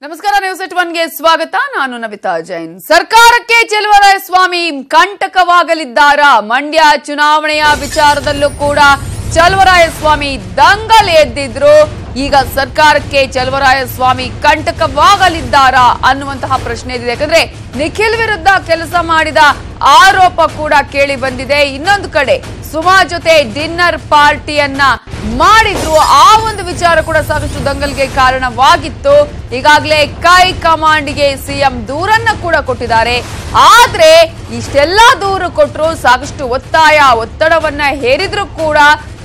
ನಮಸ್ಕಾರ ನ್ಯೂಸ್ ಎಟ್ ಒನ್ಗೆ ಸ್ವಾಗತ ನಾನು ನವಿತಾ ಜೈನ್ ಸರ್ಕಾರಕ್ಕೆ ಚೆಲುವರಾಯ ಸ್ವಾಮಿ ಕಂಟಕವಾಗಲಿದ್ದಾರಾ ಮಂಡ್ಯ ಚುನಾವಣೆಯ ವಿಚಾರದಲ್ಲೂ ಕೂಡ ಚಲುವರಾಯ ಸ್ವಾಮಿ ದಂಗಲ್ ಎದ್ದಿದ್ರು ಈಗ ಸರ್ಕಾರಕ್ಕೆ ಚಲುವರಾಯ ಸ್ವಾಮಿ ಕಂಟಕವಾಗಲಿದ್ದಾರಾ ಅನ್ನುವಂತಹ ಪ್ರಶ್ನೆ ಇದೆ ಯಾಕಂದ್ರೆ ನಿಖಿಲ್ ವಿರುದ್ಧ ಕೆಲಸ ಮಾಡಿದ ಆರೋಪ ಕೂಡ ಕೇಳಿ ಬಂದಿದೆ ಇನ್ನೊಂದು ಕಡೆ ಸುಮಾ ಜೊತೆ ಡಿನ್ನರ್ ಪಾರ್ಟಿಯನ್ನ ಮಾಡಿದ್ರು ಆ ಒಂದು ವಿಚಾರ ಕೂಡ ಸಾಕಷ್ಟು ದಂಗಲ್ಗೆ ಕಾರಣವಾಗಿತ್ತು ಈಗಾಗಲೇ ಕೈ ಕಮಾಂಡ್ಗೆ ಸಿಎಂ ದೂರನ್ನ ಕೂಡ ಕೊಟ್ಟಿದ್ದಾರೆ ಆದ್ರೆ ಇಷ್ಟೆಲ್ಲ ದೂರು ಕೊಟ್ಟರು ಸಾಕಷ್ಟು ಒತ್ತಾಯ ಒತ್ತಡವನ್ನ ಹೇರಿದ್ರು ಕೂಡ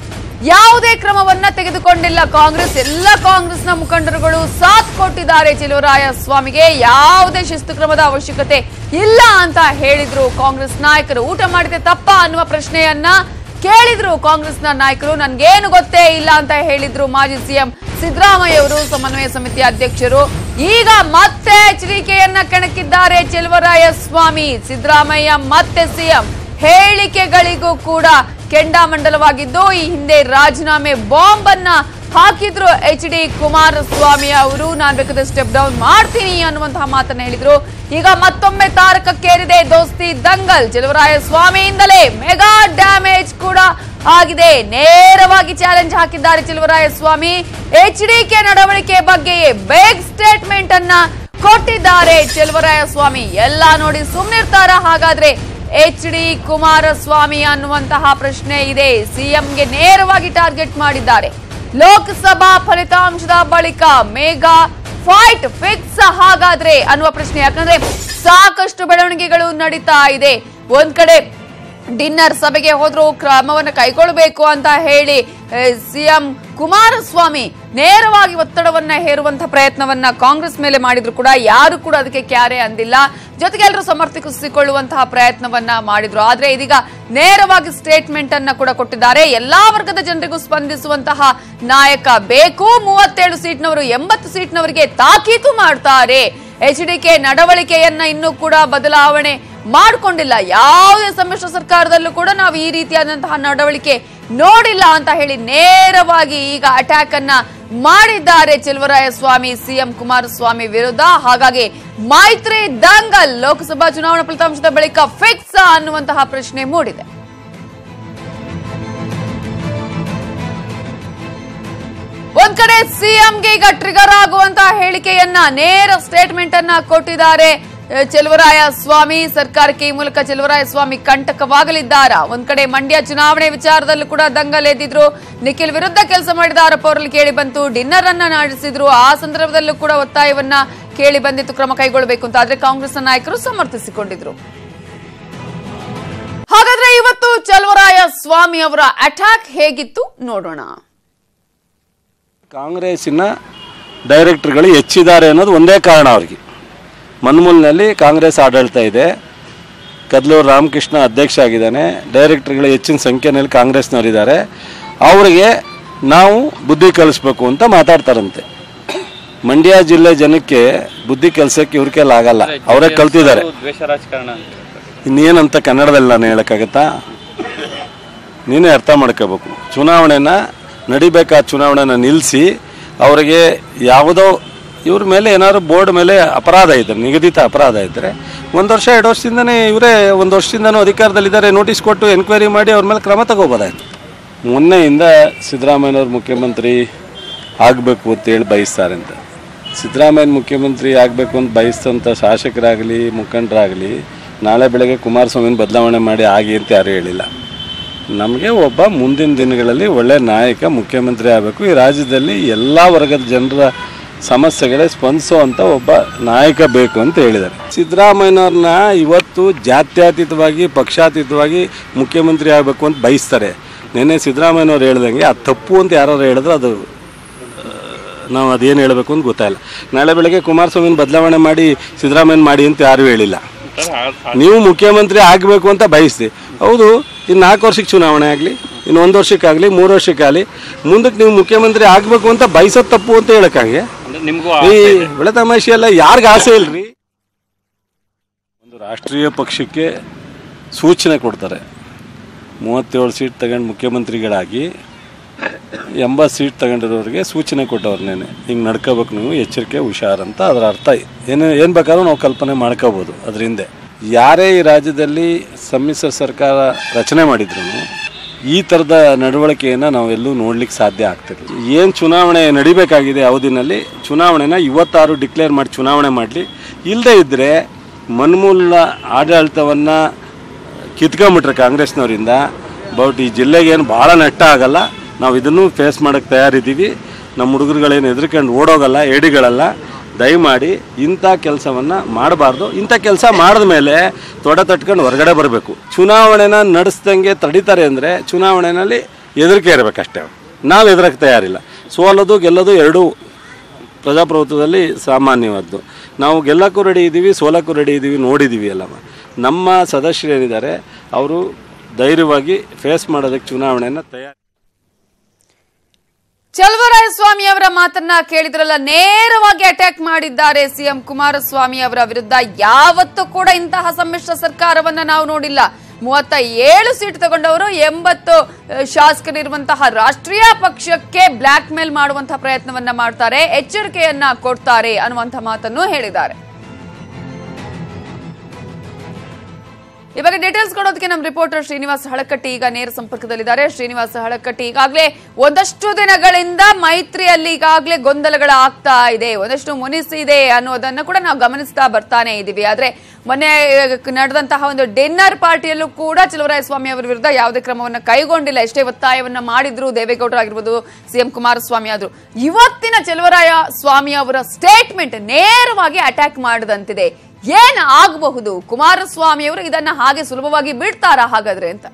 ಯಾವುದೇ ಕ್ರಮವನ್ನ ತೆಗೆದುಕೊಂಡಿಲ್ಲ ಕಾಂಗ್ರೆಸ್ ಎಲ್ಲ ಕಾಂಗ್ರೆಸ್ನ ಮುಖಂಡರುಗಳು ಸಾಥ್ ಕೊಟ್ಟಿದ್ದಾರೆ ಚೆಲುವರಾಯ ಸ್ವಾಮಿಗೆ ಯಾವುದೇ ಶಿಸ್ತು ಕ್ರಮದ ಅವಶ್ಯಕತೆ ಇಲ್ಲ ಅಂತ ಹೇಳಿದ್ರು ಕಾಂಗ್ರೆಸ್ ನಾಯಕರು ಊಟ ಮಾಡಿದೆ ತಪ್ಪ ಅನ್ನುವ ಪ್ರಶ್ನೆಯನ್ನ ಕೇಳಿದ್ರು ಕಾಂಗ್ರೆಸ್ನ ನಾಯಕರು ನನ್ಗೇನು ಗೊತ್ತೇ ಇಲ್ಲ ಅಂತ ಹೇಳಿದ್ರು ಮಾಜಿ ಸಿಎಂ ಸಿದ್ದರಾಮಯ್ಯ ಅವರು ಸಮನ್ವಯ ಸಮಿತಿ ಅಧ್ಯಕ್ಷರು ಈಗ ಮತ್ತೆ ಎಚ್ಚರಿಕೆಯನ್ನ ಕೆಣಕಿದ್ದಾರೆ ಚೆಲುವರಾಯ ಸ್ವಾಮಿ ಸಿದ್ದರಾಮಯ್ಯ ಮತ್ತೆ ಸಿಎಂ ಹೇಳಿಕೆಗಳಿಗೂ ಕೂಡ ಕೆಂಡಾಮಂಡಲವಾಗಿದ್ದು ಈ ಹಿಂದೆ ರಾಜೀನಾಮೆ ಬಾಂಬ್ ಅನ್ನ ಹಾಕಿದ್ರು ಎಚ್ ಡಿ ಕುಮಾರಸ್ವಾಮಿ ಅವರು ನಾನ್ ಬೇಕಾದ್ರೆ ಸ್ಟೆಪ್ ಡೌನ್ ಮಾಡ್ತೀನಿ ಅನ್ನುವಂತಹ ಮಾತನ್ನ ಹೇಳಿದ್ರು ಈಗ ಮತ್ತೊಮ್ಮೆ ತಾರಕಕ್ಕೇರಿದೆ ದೋಸ್ತಿ ದಂಗಲ್ ಚೆಲುವರಾಯ ಸ್ವಾಮಿಯಿಂದಲೇ ಮೆಗಾ ಡ್ಯಾಮೇಜ್ ಕೂಡ ಆಗಿದೆ ನೇರವಾಗಿ ಚಾಲೆಂಜ್ ಹಾಕಿದ್ದಾರೆ ಚೆಲುವರಾಯ ಸ್ವಾಮಿ ಎಚ್ ಡಿಕೆ ನಡವಳಿಕೆ ಬಗ್ಗೆಯೇ ಬೇಗ್ ಸ್ಟೇಟ್ಮೆಂಟ್ ಅನ್ನ ಕೊಟ್ಟಿದ್ದಾರೆ ಚೆಲುವರಾಯ ಸ್ವಾಮಿ ಎಲ್ಲ ನೋಡಿ ಸುಮ್ನಿರ್ತಾರ ಹಾಗಾದ್ರೆ ಎಚ್ ಡಿ ಕುಮಾರಸ್ವಾಮಿ ಅನ್ನುವಂತಹ ಪ್ರಶ್ನೆ ಇದೆ ಸಿಎಂಗೆ ನೇರವಾಗಿ ಟಾರ್ಗೆಟ್ ಮಾಡಿದ್ದಾರೆ ಲೋಕಸಭಾ ಫಲಿತಾಂಶದ ಬಳಿಕ ಮೇಗಾ ಫೈಟ್ ಫಿಕ್ಸ್ ಹಾಗಾದ್ರೆ ಅನ್ನುವ ಪ್ರಶ್ನೆ ಯಾಕಂದ್ರೆ ಸಾಕಷ್ಟು ಬೆಳವಣಿಗೆಗಳು ನಡೀತಾ ಇದೆ ಒಂದ್ ಕಡೆ ಡಿನ್ನರ್ ಸಭೆಗೆ ಹೋದ್ರು ಕ್ರಮವನ್ನು ಕೈಗೊಳ್ಳಬೇಕು ಅಂತ ಹೇಳಿ ಸಿಎಂ ಕುಮಾರಸ್ವಾಮಿ ನೇರವಾಗಿ ಒತ್ತಡವನ್ನ ಹೇರುವಂತಹ ಪ್ರಯತ್ನವನ್ನ ಕಾಂಗ್ರೆಸ್ ಮೇಲೆ ಮಾಡಿದ್ರು ಕೂಡ ಯಾರು ಕೂಡ ಅದಕ್ಕೆ ಕ್ಯಾರೆ ಅಂದಿಲ್ಲ ಜೊತೆಗೆ ಎಲ್ಲರೂ ಸಮರ್ಥಿಸಿಕೊಳ್ಳುವಂತಹ ಪ್ರಯತ್ನವನ್ನ ಮಾಡಿದ್ರು ಆದ್ರೆ ಇದೀಗ ನೇರವಾಗಿ ಸ್ಟೇಟ್ಮೆಂಟ್ ಅನ್ನ ಕೂಡ ಕೊಟ್ಟಿದ್ದಾರೆ ಎಲ್ಲಾ ವರ್ಗದ ಜನರಿಗೂ ಸ್ಪಂದಿಸುವಂತಹ ನಾಯಕ ಬೇಕು ಮೂವತ್ತೇಳು ಸೀಟ್ನವರು ಎಂಬತ್ತು ಸೀಟ್ನವರಿಗೆ ತಾಕೀತು ಮಾಡ್ತಾರೆ ಎಚ್ ಡಿಕೆ ನಡವಳಿಕೆಯನ್ನ ಇನ್ನೂ ಕೂಡ ಬದಲಾವಣೆ ಮಾಡಿಕೊಂಡಿಲ್ಲ ಯಾವುದೇ ಸಮ್ಮಿಶ್ರ ಸರ್ಕಾರದಲ್ಲೂ ಕೂಡ ನಾವು ಈ ರೀತಿಯಾದಂತಹ ನಡವಳಿಕೆ ನೋಡಿಲ್ಲ ಅಂತ ಹೇಳಿ ನೇರವಾಗಿ ಈಗ ಅಟ್ಯಾಕ್ ಅನ್ನ ಮಾಡಿದ್ದಾರೆ ಚೆಲುವರಾಯ ಸ್ವಾಮಿ ಸಿಎಂ ಕುಮಾರಸ್ವಾಮಿ ವಿರುದ್ಧ ಹಾಗಾಗಿ ಮೈತ್ರಿ ದಂಗಲ್ ಲೋಕಸಭಾ ಚುನಾವಣಾ ಫಲಿತಾಂಶದ ಬಳಿಕ ಫಿಕ್ಸ್ ಅನ್ನುವಂತಹ ಪ್ರಶ್ನೆ ಮೂಡಿದೆ ಒಂದ್ ಕಡೆ ಸಿಎಂಗೆ ಈಗ ಟ್ರಿಗರ್ ಆಗುವಂತಹ ಹೇಳಿಕೆಯನ್ನ ನೇರ ಸ್ಟೇಟ್ಮೆಂಟ್ ಅನ್ನ ಕೊಟ್ಟಿದ್ದಾರೆ ಅಹ್, ಚೆಲುವರಾಯ ಸ್ವಾಮಿ ಸರ್ಕಾರಕ್ಕೆ ಈ ಮೂಲಕ ಚೆಲುವರಾಯ ಸ್ವಾಮಿ ಕಂಟಕವಾಗಲಿದ್ದಾರ ಒಂದ್ ಕಡೆ ಮಂಡ್ಯ ಚುನಾವಣೆ ವಿಚಾರದಲ್ಲೂ ಕೂಡ ದಂಗಲ್ ಎದ್ದಿದ್ರು ನಿಖಿಲ್ ವಿರುದ್ಧ ಕೆಲಸ ಮಾಡಿದ ಆರೋಪ ಅವರಲ್ಲಿ ಕೇಳಿ ಬಂತು ಡಿನ್ನರ್ ಅನ್ನ ನಡೆಸಿದ್ರು ಆ ಸಂದರ್ಭದಲ್ಲೂ ಕೂಡ ಒತ್ತಾಯವನ್ನ ಕೇಳಿ ಬಂದಿತ್ತು ಕ್ರಮ ಕೈಗೊಳ್ಳಬೇಕು ಅಂತ ಆದ್ರೆ ಕಾಂಗ್ರೆಸ್ ನಾಯಕರು ಸಮರ್ಥಿಸಿಕೊಂಡಿದ್ರು ಹಾಗಾದ್ರೆ ಇವತ್ತು ಚೆಲುವರಾಯ ಸ್ವಾಮಿ ಅವರ ಅಟ್ಯಾಕ್ ಹೇಗಿತ್ತು ನೋಡೋಣ ಕಾಂಗ್ರೆಸ್ಸಿನ ಡೈರೆಕ್ಟರ್ಗಳು ಹೆಚ್ಚಿದ್ದಾರೆ ಅನ್ನೋದು ಒಂದೇ ಕಾರಣ ಅವರಿಗೆ ಮನ್ಮೂಲಿನಲ್ಲಿ ಕಾಂಗ್ರೆಸ್ ಆಡಳಿತ ಇದೆ ಕದ್ಲೂರು ರಾಮಕೃಷ್ಣ ಅಧ್ಯಕ್ಷ ಆಗಿದ್ದಾನೆ ಡೈರೆಕ್ಟರ್ಗಳು ಹೆಚ್ಚಿನ ಸಂಖ್ಯೆಯಲ್ಲಿ ಕಾಂಗ್ರೆಸ್ನವರಿದ್ದಾರೆ ಅವರಿಗೆ ನಾವು ಬುದ್ಧಿ ಕಲಿಸ್ಬೇಕು ಅಂತ ಮಾತಾಡ್ತಾರಂತೆ ಮಂಡ್ಯ ಜಿಲ್ಲೆ ಜನಕ್ಕೆ ಬುದ್ಧಿ ಕಲಿಸೋಕ್ಕೆ ಇವ್ರ ಕೈಲಿ ಆಗಲ್ಲ ಅವರೇ ಕಲ್ತಿದ್ದಾರೆ ದ್ವೇಷ ರಾಜಕಾರಣ ಇನ್ನೇನಂತ ಕನ್ನಡದಲ್ಲಿ ನಾನು ಹೇಳೋಕ್ಕಾಗತ್ತಾ ನೀನೇ ಅರ್ಥ ಮಾಡ್ಕೋಬೇಕು ಚುನಾವಣೆನ ನಡಿಬೇಕಾದ ಚುನಾವಣೆನ ನಿಲ್ಲಿಸಿ ಅವರಿಗೆ ಯಾವುದೋ ಇವ್ರ ಮೇಲೆ ಏನಾದ್ರು ಬೋರ್ಡ್ ಮೇಲೆ ಅಪರಾಧ ಇದ್ದರೆ ನಿಗದಿತ ಅಪರಾಧ ಇದ್ದರೆ ಒಂದು ವರ್ಷ ಎರಡು ವರ್ಷದಿಂದನೇ ಇವರೇ ಒಂದು ವರ್ಷದಿಂದನೂ ಅಧಿಕಾರದಲ್ಲಿದ್ದಾರೆ ನೋಟಿಸ್ ಕೊಟ್ಟು ಎನ್ಕ್ವೈರಿ ಮಾಡಿ ಅವ್ರ ಮೇಲೆ ಕ್ರಮ ತಗೋಬೋದಾಯ್ತು ಮೊನ್ನೆಯಿಂದ ಸಿದ್ದರಾಮಯ್ಯನವ್ರು ಮುಖ್ಯಮಂತ್ರಿ ಆಗಬೇಕು ಅಂತೇಳಿ ಬಯಸ್ತಾರೆ ಅಂತ ಸಿದ್ದರಾಮಯ್ಯನ ಮುಖ್ಯಮಂತ್ರಿ ಆಗಬೇಕು ಅಂತ ಬಯಸ್ತಂಥ ಶಾಸಕರಾಗಲಿ ಮುಖಂಡರಾಗಲಿ ನಾಳೆ ಬೆಳಗ್ಗೆ ಕುಮಾರಸ್ವಾಮಿನ ಬದಲಾವಣೆ ಮಾಡಿ ಆಗಿ ಅಂತ ಯಾರೂ ಹೇಳಿಲ್ಲ ನಮಗೆ ಒಬ್ಬ ಮುಂದಿನ ದಿನಗಳಲ್ಲಿ ಒಳ್ಳೆ ನಾಯಕ ಮುಖ್ಯಮಂತ್ರಿ ಆಗಬೇಕು ಈ ರಾಜ್ಯದಲ್ಲಿ ಎಲ್ಲ ವರ್ಗದ ಜನರ ಸಮಸ್ಯೆಗಳೇ ಸ್ಪಂದಿಸುವಂಥ ಒಬ್ಬ ನಾಯಕ ಬೇಕು ಅಂತ ಹೇಳಿದ್ದಾರೆ ಸಿದ್ದರಾಮಯ್ಯನವ್ರನ್ನ ಇವತ್ತು ಜಾತ್ಯತೀತವಾಗಿ ಪಕ್ಷಾತೀತವಾಗಿ ಮುಖ್ಯಮಂತ್ರಿ ಆಗಬೇಕು ಅಂತ ಬಯಸ್ತಾರೆ ನಿನ್ನೆ ಸಿದ್ದರಾಮಯ್ಯನವ್ರು ಹೇಳ್ದಂಗೆ ಅದು ತಪ್ಪು ಅಂತ ಯಾರು ಹೇಳಿದ್ರೆ ಅದು ನಾವು ಅದೇನು ಹೇಳಬೇಕು ಅಂತ ಗೊತ್ತಾಯಿಲ್ಲ ನಾಳೆ ಬೆಳಗ್ಗೆ ಕುಮಾರಸ್ವಾಮಿನ ಬದಲಾವಣೆ ಮಾಡಿ ಸಿದ್ದರಾಮಯ್ಯನ ಮಾಡಿ ಅಂತ ಯಾರೂ ಹೇಳಿಲ್ಲ ನೀವು ಮುಖ್ಯಮಂತ್ರಿ ಆಗಬೇಕು ಅಂತ ಬಯಸ್ತಿ ಹೌದು ಇನ್ನು ನಾಲ್ಕು ವರ್ಷಕ್ಕೆ ಚುನಾವಣೆ ಆಗಲಿ ಇನ್ನು ಒಂದು ವರ್ಷಕ್ಕಾಗಲಿ ಮೂರು ವರ್ಷಕ್ಕಾಗಲಿ ಮುಂದಕ್ಕೆ ನೀವು ಮುಖ್ಯಮಂತ್ರಿ ಆಗಬೇಕು ಅಂತ ಬಯಸೋದು ತಪ್ಪು ಅಂತ ಹೇಳೋಕ್ಕಾಗೆ ಅಂದ್ರೆ ನಿಮ್ಗೂ ಈ ಒಳ್ಳೆ ತಮಾಷೆ ಎಲ್ಲ ಯಾರಿಗೆ ಆಸೆ ಇಲ್ರಿ ಒಂದು ರಾಷ್ಟ್ರೀಯ ಪಕ್ಷಕ್ಕೆ ಸೂಚನೆ ಕೊಡ್ತಾರೆ ಮೂವತ್ತೇಳು ಸೀಟ್ ತಗೊಂಡು ಮುಖ್ಯಮಂತ್ರಿಗಳಾಗಿ ಎಂಬತ್ತು ಸೀಟ್ ತಗೊಂಡಿರೋರಿಗೆ ಸೂಚನೆ ಕೊಟ್ಟವ್ರು ನೇನೆ ಹಿಂಗೆ ನಡ್ಕೋಬೇಕು ನೀವು ಎಚ್ಚರಿಕೆ ಹುಷಾರ್ ಅಂತ ಅದರ ಅರ್ಥ ಏನು ಏನು ಬೇಕಾದ್ರೂ ನಾವು ಕಲ್ಪನೆ ಮಾಡ್ಕೋಬೋದು ಅದ್ರ ಹಿಂದೆ ಯಾರೇ ಈ ರಾಜ್ಯದಲ್ಲಿ ಸಮ್ಮಿಶ್ರ ಸರ್ಕಾರ ರಚನೆ ಮಾಡಿದ್ರು ಈ ಥರದ ನಡವಳಿಕೆಯನ್ನು ನಾವೆಲ್ಲೂ ನೋಡ್ಲಿಕ್ಕೆ ಸಾಧ್ಯ ಆಗ್ತಿರಲಿಲ್ಲ ಏನು ಚುನಾವಣೆ ನಡಿಬೇಕಾಗಿದೆ ಅವಧಿನಲ್ಲಿ ಚುನಾವಣೆನ ಇವತ್ತಾರು ಡಿಕ್ಲೇರ್ ಮಾಡಿ ಚುನಾವಣೆ ಮಾಡಲಿ ಇಲ್ಲದೇ ಇದ್ದರೆ ಮನ್ಮೂಲ ಆಡಳಿತವನ್ನು ಕಿತ್ಕೊಂಬಿಟ್ರೆ ಕಾಂಗ್ರೆಸ್ನವರಿಂದ ಬಟ್ ಈ ಜಿಲ್ಲೆಗೆ ಏನು ಭಾಳ ನಷ್ಟ ಆಗಲ್ಲ ನಾವು ಇದನ್ನು ಫೇಸ್ ಮಾಡೋಕ್ಕೆ ತಯಾರಿದ್ದೀವಿ ನಮ್ಮ ಹುಡುಗರುಗಳೇನು ಹೆದರ್ಕೊಂಡು ಓಡೋಗಲ್ಲ ಏಡಿಗಳಲ್ಲ ದಯಮಾಡಿ ಇಂಥ ಕೆಲಸವನ್ನು ಮಾಡಬಾರ್ದು ಇಂಥ ಕೆಲಸ ಮಾಡಿದ ಮೇಲೆ ತೊಡೆ ತಟ್ಕೊಂಡು ಹೊರಗಡೆ ಬರಬೇಕು ಚುನಾವಣೆನ ನಡೆಸ್ದಂಗೆ ತಡೀತಾರೆ ಅಂದರೆ ಚುನಾವಣೆಯಲ್ಲಿ ಹೆದರಿಕೆ ಇರಬೇಕಷ್ಟೇ ನಾವು ಹೆದರಕ್ಕೆ ತಯಾರಿಲ್ಲ ಸೋಲೋದು ಗೆಲ್ಲೋದು ಎರಡೂ ಪ್ರಜಾಪ್ರಭುತ್ವದಲ್ಲಿ ಸಾಮಾನ್ಯವಾದ್ದು ನಾವು ಗೆಲ್ಲಕ್ಕೂ ರೆಡಿ ಇದ್ದೀವಿ ಸೋಲಕ್ಕೂ ರೆಡಿ ಇದ್ದೀವಿ ನೋಡಿದ್ದೀವಿ ಎಲ್ಲ ನಮ್ಮ ಸದಸ್ಯರು ಏನಿದ್ದಾರೆ ಅವರು ಧೈರ್ಯವಾಗಿ ಫೇಸ್ ಮಾಡೋದಕ್ಕೆ ಚುನಾವಣೆಯನ್ನು ತಯಾರಿ ಚಲುವರಾಯಸ್ವಾಮಿ ಅವರ ಮಾತನ್ನ ಕೇಳಿದ್ರಲ್ಲ ನೇರವಾಗಿ ಅಟ್ಯಾಕ್ ಮಾಡಿದ್ದಾರೆ ಸಿಎಂ ಕುಮಾರಸ್ವಾಮಿ ಅವರ ವಿರುದ್ಧ ಯಾವತ್ತೂ ಕೂಡ ಇಂತಹ ಸಮ್ಮಿಶ್ರ ಸರ್ಕಾರವನ್ನ ನಾವು ನೋಡಿಲ್ಲ ಮೂವತ್ತ ಏಳು ಸೀಟ್ ತಗೊಂಡವರು ಎಂಬತ್ತು ಅಹ್, ಶಾಸಕರಿರುವಂತಹ ರಾಷ್ಟ್ರೀಯ ಪಕ್ಷಕ್ಕೆ ಬ್ಲಾಕ್ ಮೇಲ್ ಮಾಡುವಂತಹ ಪ್ರಯತ್ನವನ್ನ ಮಾಡ್ತಾರೆ ಎಚ್ಚರಿಕೆಯನ್ನ ಕೊಡ್ತಾರೆ ಅನ್ನುವಂತಹ ಮಾತನ್ನು ಹೇಳಿದ್ದಾರೆ ಈ ಬಗ್ಗೆ ಡೀಟೇಲ್ಸ್ ಕೊಡೋದಕ್ಕೆ ನಮ್ಮ ರಿಪೋರ್ಟರ್ ಶ್ರೀನಿವಾಸ್ ಹಳಕಟ್ಟಿ ಈಗ ನೇರ ಸಂಪರ್ಕದಲ್ಲಿದ್ದಾರೆ ಶ್ರೀನಿವಾಸ್ ಹಳಕಟ್ಟಿ ಈಗಾಗಲೇ ಒಂದಷ್ಟು ದಿನಗಳಿಂದ ಮೈತ್ರಿಯಲ್ಲಿ ಈಗಾಗಲೇ ಗೊಂದಲಗಳ ಆಗ್ತಾ ಇದೆ ಒಂದಷ್ಟು ಮುನಿಸಿದೆ ಅನ್ನೋದನ್ನ ಕೂಡ ನಾವು ಗಮನಿಸ್ತಾ ಬರ್ತಾನೆ ಇದ್ದೀವಿ ಆದ್ರೆ ಮೊನ್ನೆ ನಡೆದಂತಹ ಒಂದು ಡಿನ್ನರ್ ಪಾರ್ಟಿಯಲ್ಲೂ ಕೂಡ ಚಲುವರಾಯಸ್ವಾಮಿ ಅವರ ವಿರುದ್ಧ ಯಾವುದೇ ಕ್ರಮವನ್ನ ಕೈಗೊಂಡಿಲ್ಲ ಎಷ್ಟೇ ಒತ್ತಾಯವನ್ನ ಮಾಡಿದ್ರು ದೇವೇಗೌಡರು ಆಗಿರ್ಬೋದು ಸಿಎಂ ಕುಮಾರಸ್ವಾಮಿ ಆದ್ರು ಇವತ್ತಿನ ಚಲುವರಾಯ ಸ್ವಾಮಿ ಅವರ ಸ್ಟೇಟ್ಮೆಂಟ್ ನೇರವಾಗಿ ಅಟ್ಯಾಕ್ ಮಾಡದಂತಿದೆ ಏನ್ ಆಗಬಹುದು ಕುಮಾರಸ್ವಾಮಿ ಅವರು ಇದನ್ನ ಹಾಗೆ ಸುಲಭವಾಗಿ ಬಿಡ್ತಾರಾ ಹಾಗಾದ್ರೆ ಅಂತ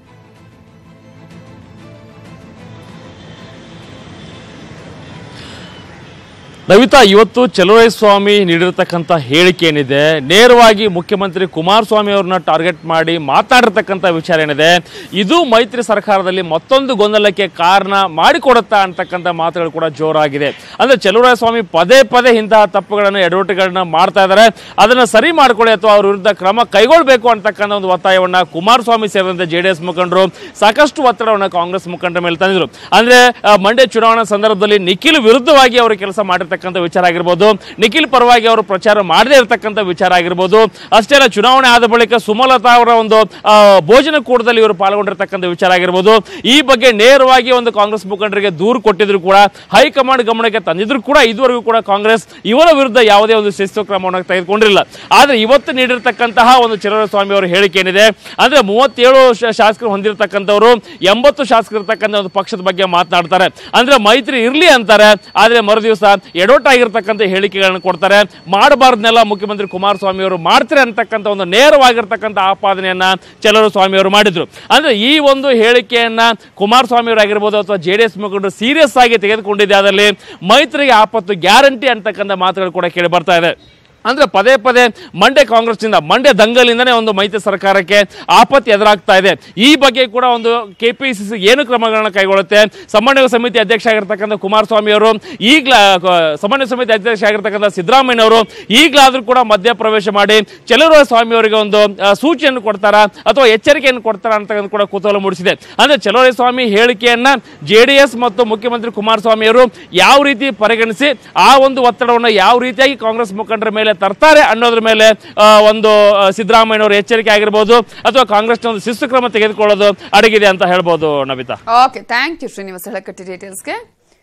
ನವಿತಾ ಇವತ್ತು ಸ್ವಾಮಿ ನೀಡಿರತಕ್ಕಂಥ ಹೇಳಿಕೆ ಏನಿದೆ ನೇರವಾಗಿ ಮುಖ್ಯಮಂತ್ರಿ ಕುಮಾರಸ್ವಾಮಿ ಅವ್ರನ್ನ ಟಾರ್ಗೆಟ್ ಮಾಡಿ ಮಾತನಾಡಿರ್ತಕ್ಕಂಥ ವಿಚಾರ ಏನಿದೆ ಇದು ಮೈತ್ರಿ ಸರ್ಕಾರದಲ್ಲಿ ಮತ್ತೊಂದು ಗೊಂದಲಕ್ಕೆ ಕಾರಣ ಮಾಡಿಕೊಡುತ್ತಾ ಅಂತಕ್ಕಂಥ ಮಾತುಗಳು ಕೂಡ ಜೋರಾಗಿದೆ ಅಂದ್ರೆ ಸ್ವಾಮಿ ಪದೇ ಪದೇ ಇಂತಹ ತಪ್ಪುಗಳನ್ನು ಎಡವಟ್ಟುಗಳನ್ನ ಮಾಡ್ತಾ ಇದ್ದಾರೆ ಅದನ್ನ ಸರಿ ಮಾಡ್ಕೊಳ್ಳಿ ಅಥವಾ ಅವ್ರ ವಿರುದ್ಧ ಕ್ರಮ ಕೈಗೊಳ್ಬೇಕು ಅಂತಕ್ಕಂಥ ಒಂದು ಒತ್ತಾಯವನ್ನ ಕುಮಾರಸ್ವಾಮಿ ಸೇರಿದಂತೆ ಜೆ ಡಿ ಎಸ್ ಮುಖಂಡರು ಸಾಕಷ್ಟು ಒತ್ತಡವನ್ನು ಕಾಂಗ್ರೆಸ್ ಮುಖಂಡರ ಮೇಲೆ ತಂದಿದ್ರು ಅಂದ್ರೆ ಆ, ಮಂಡ್ಯ ಚುನಾವಣಾ ಸಂದರ್ಭದಲ್ಲಿ ನಿಖಿಲ್ ವಿರುದ್ಧವಾಗಿ ಅವರು ಕೆಲಸ ಮಾಡಿರ್ತಕ್ಕಂಥ ವಿಚಾರ ಆಗಿರ್ಬೋದು ನಿಖಿಲ್ ಪರವಾಗಿ ಅವರು ಪ್ರಚಾರ ಮಾಡದೇ ಇರತಕ್ಕಂಥ ವಿಚಾರ ಆಗಿರ್ಬೋದು ಅಷ್ಟೇ ಅಲ್ಲ ಚುನಾವಣೆ ಆದ ಬಳಿಕ ಸುಮಲತಾ ಅವರ ಒಂದು ಆ, ಭೋಜನ ಕೂಟದಲ್ಲಿ ಇವರು ಪಾಲ್ಗೊಂಡಿರ್ತಕ್ಕಂಥ ವಿಚಾರ ಆಗಿರ್ಬೋದು ಈ ಬಗ್ಗೆ ನೇರವಾಗಿ ಒಂದು ಕಾಂಗ್ರೆಸ್ ಮುಖಂಡರಿಗೆ ದೂರು ಕೊಟ್ಟಿದ್ರು ಕೂಡ ಹೈಕಮಾಂಡ್ ಗಮನಕ್ಕೆ ತಂದಿದ್ರು ಕೂಡ ಇದುವರೆಗೂ ಕೂಡ ಕಾಂಗ್ರೆಸ್ ಇವರ ವಿರುದ್ಧ ಯಾವುದೇ ಒಂದು ಶಿಸ್ತು ಕ್ರಮವನ್ನು ತೆಗೆದುಕೊಂಡಿರಲಿಲ್ಲ ಆದ್ರೆ ಇವತ್ತು ನೀಡಿರ್ತಕ್ಕಂತಹ ಒಂದು ಸ್ವಾಮಿ ಅವರ ಹೇಳಿಕೆ ಏನಿದೆ ಅಂದ್ರೆ ಮೂವತ್ತೇಳು ಶ- ಶಾಸಕರು ಹೊಂದಿರತಕ್ಕಂಥವ್ರು ಎಂಬತ್ತು ಶಾಸಕರು ಇರ್ತಕ್ಕಂಥ ಒಂದು ಪಕ್ಷದ ಬಗ್ಗೆ ಮಾತನಾಡ್ತಾರೆ ಅಂದ್ರೆ ಮೈತ್ರಿ ಇರ್ಲಿ ಅಂತಾರೆ ಆದ್ರೆ ಮರುದಿವಸ ಎಡವಟ್ಟಾಗಿರ್ತಕ್ಕಂಥ ಹೇಳಿಕೆಗಳನ್ನು ಕೊಡ್ತಾರೆ ಮಾಡಬಾರ್ದನ್ನೆಲ್ಲ ಮುಖ್ಯಮಂತ್ರಿ ಕುಮಾರಸ್ವಾಮಿ ಅವರು ಮಾಡ್ತಾರೆ ಅಂತಕ್ಕಂಥ ಒಂದು ನೇರವಾಗಿರ್ತಕ್ಕಂಥ ಆಪಾದನೆಯನ್ನ ಚಲರು ಸ್ವಾಮಿ ಅವರು ಮಾಡಿದ್ರು ಅಂದ್ರೆ ಈ ಒಂದು ಹೇಳಿಕೆಯನ್ನ ಕುಮಾರಸ್ವಾಮಿ ಅವರು ಆಗಿರ್ಬೋದು ಅಥವಾ ಜೆ ಡಿ ಎಸ್ ಮುಖಂಡರು ಸೀರಿಯಸ್ ಆಗಿ ತೆಗೆದುಕೊಂಡಿದೆ ಅದರಲ್ಲಿ ಮೈತ್ರಿಗೆ ಆಪತ್ತು ಗ್ಯಾರಂಟಿ ಅಂತಕ್ಕಂಥ ಮಾತುಗಳು ಕೂಡ ಕೇಳಿ ಬರ್ತಾ ಇದೆ ಅಂದ್ರೆ ಪದೇ ಪದೇ ಮಂಡ್ಯ ಕಾಂಗ್ರೆಸ್ನಿಂದ ಮಂಡ್ಯ ದಂಗಲಿಂದನೇ ಒಂದು ಮೈತ್ರಿ ಸರ್ಕಾರಕ್ಕೆ ಆಪತ್ತು ಎದುರಾಗ್ತಾ ಇದೆ ಈ ಬಗ್ಗೆ ಕೂಡ ಒಂದು ಕೆಪಿಸಿಸಿ ಏನು ಕ್ರಮಗಳನ್ನ ಕೈಗೊಳ್ಳುತ್ತೆ ಸಮನ್ವಯ ಸಮಿತಿ ಅಧ್ಯಕ್ಷ ಆಗಿರ್ತಕ್ಕಂಥ ಕುಮಾರಸ್ವಾಮಿ ಅವರು ಈಗಲ ಸಮನ್ವಯ ಸಮಿತಿ ಅಧ್ಯಕ್ಷ ಆಗಿರ್ತಕ್ಕಂಥ ಸಿದ್ದರಾಮಯ್ಯ ಅವರು ಈಗಲಾದ್ರೂ ಕೂಡ ಮಧ್ಯಪ್ರವೇಶ ಮಾಡಿ ಚಲುವರಾಯ ಸ್ವಾಮಿ ಅವರಿಗೆ ಒಂದು ಆ, ಸೂಚನೆಯನ್ನು ಕೊಡ್ತಾರ ಅಥವಾ ಎಚ್ಚರಿಕೆಯನ್ನು ಕೊಡ್ತಾರ ಅಂತ ಕೂಡ ಕುತೂಹಲ ಮೂಡಿಸಿದೆ ಅಂದ್ರೆ ಚಲುವರಾಯ ಸ್ವಾಮಿ ಹೇಳಿಕೆಯನ್ನ ಜೆ ಡಿ ಎಸ್ ಮತ್ತು ಮುಖ್ಯಮಂತ್ರಿ ಕುಮಾರಸ್ವಾಮಿ ಅವರು ಯಾವ ರೀತಿ ಪರಿಗಣಿಸಿ ಆ ಒಂದು ಒತ್ತಡವನ್ನು ಯಾವ ರೀತಿಯಾಗಿ ಕಾಂಗ್ರೆಸ್ ಮುಖಂಡರ ಮೇಲೆ ತರ್ತಾರೆ ಅನ್ನೋದ್ರ ಮೇಲೆ ಆ, ಒಂದು ಆ, ಸಿದ್ದರಾಮಯ್ಯನವರ ಎಚ್ಚರಿಕೆ ಆಗಿರ್ಬೋದು ಅಥವಾ ಕಾಂಗ್ರೆಸ್ನ ಒಂದು ಶಿಸ್ತು ಕ್ರಮ ತೆಗೆದುಕೊಳ್ಳೋದು ಅಡಗಿದೆ ಅಂತ ಹೇಳ್ಬೋದು Navitha okay thank you Srinivas Halakatti ಡೀಟೇಲ್ಸ್ಗೆ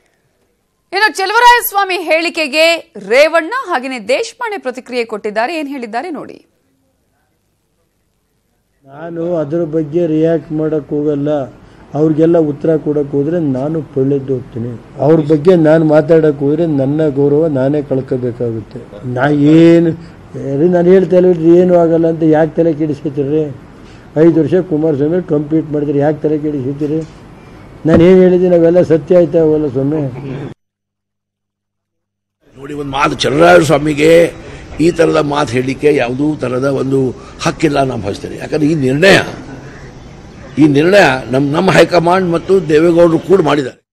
ಇನ್ನು ಚಲುವರಾಯಸ್ವಾಮಿ ಹೇಳಿಕೆಗೆ ರೇವಣ್ಣ ಹಾಗೆಯೇ ದೇಶಪಾಂಡೆ ಪ್ರತಿಕ್ರಿಯೆ ಕೊಟ್ಟಿದ್ದಾರೆ ಏನ್ ಹೇಳಿದ್ದಾರೆ ನೋಡಿ ನಾನು ಅದ್ರ ಬಗ್ಗೆ ರಿಯಾಕ್ಟ್ ಮಾಡೋಕ್ಕೆ ಹೋಗಲ್ಲ ಅವ್ರಿಗೆಲ್ಲ ಉತ್ತರ ಕೊಡೋಕೆ ಹೋದರೆ ನಾನು ಪಳ್ಳೆದ್ದು ಹೋಗ್ತೀನಿ ಅವ್ರ ಬಗ್ಗೆ ನಾನು ಮಾತಾಡೋಕೆ ಹೋದರೆ ನನ್ನ ಗೌರವ ನಾನೇ ಕಳ್ಕೋಬೇಕಾಗುತ್ತೆ ನಾ ಏನು ರೀ ನಾನು ಹೇಳ್ತಾ ಇಲ್ಲ ಏನು ಆಗಲ್ಲ ಅಂತ ಯಾಕೆ ತಲೆ ಕೆಡಿಸ್ಕೊತೀರಿ ಐದು ವರ್ಷ ಕುಮಾರಸ್ವಾಮಿ ಕಂಪ್ಲೀಟ್ ಮಾಡಿದ್ರೆ ಯಾಕೆ ತಲೆ ಕೆಡಿಸ್ಕೊತೀರಿ ನಾನು ಏನು ಹೇಳಿದ್ದೀನಿ ಅವೆಲ್ಲ ಸತ್ಯ ಆಯ್ತಾ ಅವೆಲ್ಲ ಸ್ವಾಮಿ ನೋಡಿ ಒಂದು ಮಾತು ಚಲರಾಯ ಸ್ವಾಮಿಗೆ ಈ ಥರದ ಮಾತು ಹೇಳಲಿಕ್ಕೆ ಯಾವುದೂ ಥರದ ಒಂದು ಹಕ್ಕಿಲ್ಲ ನಾನು ಭಾವಿಸ್ತೇನೆ ಯಾಕಂದ್ರೆ ಈ ನಿರ್ಣಯ ಈ ನಿರ್ಣಯ ನಮ್ಮ ನಮ್ಮ ಹೈಕಮಾಂಡ್ ಮತ್ತು ದೇವೇಗೌಡರು ಕೂಡ ಮಾಡಿದ್ದಾರೆ